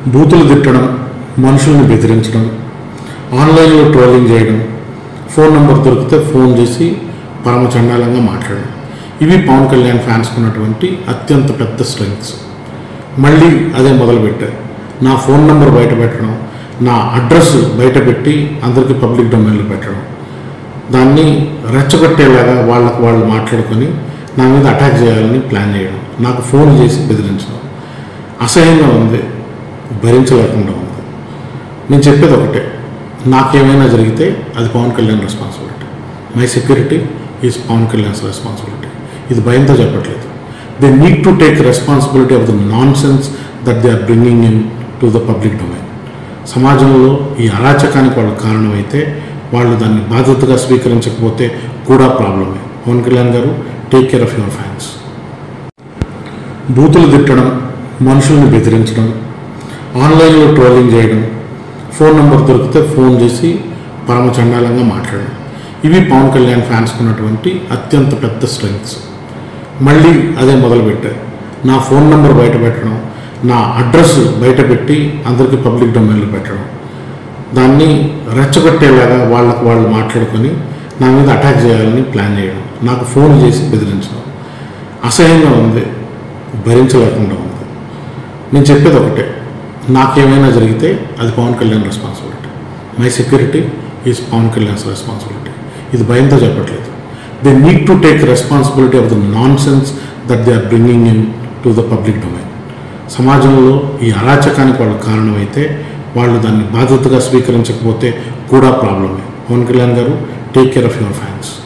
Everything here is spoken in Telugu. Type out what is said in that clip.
బూతులు తిట్టడం మనుషుల్ని బెదిరించడం ఆన్లైన్లో ట్రోలింగ్ చేయడం ఫోన్ నెంబర్ దొరికితే ఫోన్ చేసి పరమ చండాలంగా మాట్లాడడం ఇవి పవన్ కళ్యాణ్ ఫ్యాన్స్కి ఉన్నటువంటి అత్యంత పెద్ద స్ట్రెంగ్స్ మళ్ళీ అదే మొదలుపెట్టారు నా ఫోన్ నెంబర్ బయట పెట్టడం నా అడ్రస్ బయట పెట్టి అందరికీ పబ్లిక్ డొమైన్లో పెట్టడం దాన్ని రెచ్చగొట్టేలాగా వాళ్ళకు వాళ్ళు మాట్లాడుకొని నా మీద అటాక్ చేయాలని ప్లాన్ చేయడం నాకు ఫోన్ చేసి బెదిరించడం అసహ్యంగా ఉంది భరించలేకుండా ఉంది నేను చెప్పేది ఒకటే నాకేమైనా జరిగితే అది Pawan Kalyan responsibility my security is Pawan Kalyan's responsibility ఇది భయంతో చెప్పట్లేదు they need to take responsibility of the nonsense that they are bringing in to the public domain సమాజంలో ఈ అరాచకానికి వాళ్ళు కారణమైతే వాళ్ళు దాన్ని బాధ్యతగా స్వీకరించకపోతే కూడా ప్రాబ్లమే Pawan Kalyan garu take care of your fans బూతులు తిట్టడం మనుషుల్ని బెదిరించడం ఆన్లైన్లో ట్రోలింగ్ చేయడం ఫోన్ నెంబర్ దొరికితే ఫోన్ చేసి పరమ చండాలంగా మాట్లాడడం ఇవి పవన్ కళ్యాణ్ ఫ్యాన్స్కి ఉన్నటువంటి అత్యంత పెద్ద స్ట్రెంగ్స్ మళ్ళీ అదే మొదలుపెట్టారు నా ఫోన్ నెంబర్ బయట పెట్టడం నా అడ్రస్ బయట పెట్టి అందరికీ పబ్లిక్ డొమైన్లో పెట్టడం దాన్ని రెచ్చగొట్టేలాగా వాళ్ళకు వాళ్ళు మాట్లాడుకొని నా మీద అటాక్ చేయాలని ప్లాన్ చేయడం నాకు ఫోన్ చేసి బెదిరించడం అసహ్యంగా ఉంది భరించలేకుండా ఉంది నేను చెప్పేది ఒకటే నాకేమైనా జరిగితే అది Pawan Kalyan responsibility my security is Pawan Kalyan's responsibility ఇది భయంతో చెప్పట్లేదు they need to take responsibility of the nonsense that they are bringing in to the public domain సమాజంలో ఈ అరాచకానికి వాళ్ళు కారణమైతే వాళ్ళు దాన్ని బాధ్యతగా స్వీకరించకపోతే కూడా ప్రాబ్లమే Pawan Kalyan garu take care of your fans